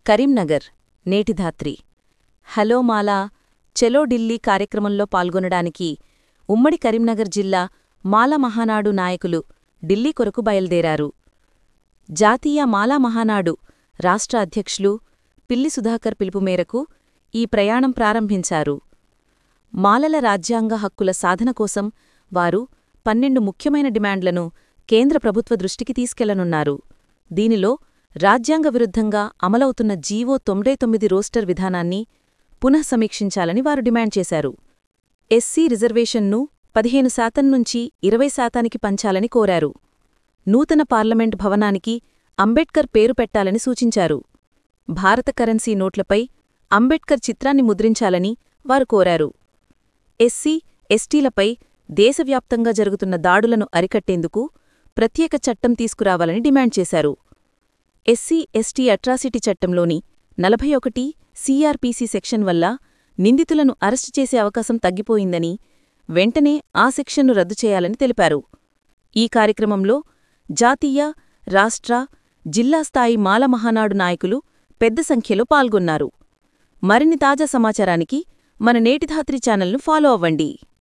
Karimnagar Neti Dhatri hello మాలా చెలో ఢిల్లీ కార్యక్రమంలో పాల్గొనడానికి ఉమ్మడి కరీంనగర్ జిల్లా మాల మహానాడు నాయకులు ఢిల్లీ కొరకు బయల్దేరారు జాతీయ మాలా మహానాడు రాష్ట్ర అధ్యక్షులు పిల్లి సుధాకర్ పిలుపు మేరకు ఈ ప్రయాణం ప్రారంభించారు మాలల రాజ్యాంగ హక్కుల సాధన కోసం వారు పన్నెండు ముఖ్యమైన డిమాండ్లను కేంద్ర ప్రభుత్వ దృష్టికి తీసుకెళ్లనున్నారు దీనిలో రాజ్యాంగ విరుద్ధంగా అమలవుతున్న జీవో తొంభై తొమ్మిది రోస్టర్ విధానాన్ని పునఃసమీక్షించాలని వారు డిమాండ్ చేశారు ఎస్సీ రిజర్వేషన్ను పదిహేను శాతం నుంచి ఇరవై శాతానికి పంచాలని కోరారు నూతన పార్లమెంట్ భవనానికి అంబేడ్కర్ పేరు పెట్టాలని సూచించారు భారత కరెన్సీ నోట్లపై అంబేడ్కర్ చిత్రాన్ని ముద్రించాలని వారు కోరారు ఎస్సీ ఎస్టీలపై దేశవ్యాప్తంగా జరుగుతున్న దాడులను అరికట్టేందుకు ప్రత్యేక చట్టం తీసుకురావాలని డిమాండ్ చేశారు ఎస్సీ ఎస్టీ అట్రాసిటీ చట్టంలోని నలభై ఒకటి సీఆర్పీసీ సెక్షన్ వల్ల నిందితులను అరెస్టు చేసే అవకాశం తగ్గిపోయిందని వెంటనే ఆ సెక్షన్ను రద్దు చేయాలని తెలిపారు ఈ కార్యక్రమంలో జాతీయ రాష్ట్ర జిల్లా స్థాయి మాల మహానాడు నాయకులు పెద్ద సంఖ్యలో పాల్గొన్నారు మరిన్ని తాజా సమాచారానికి మన నేటిధాత్రి ఛానల్ను ఫాలో అవ్వండి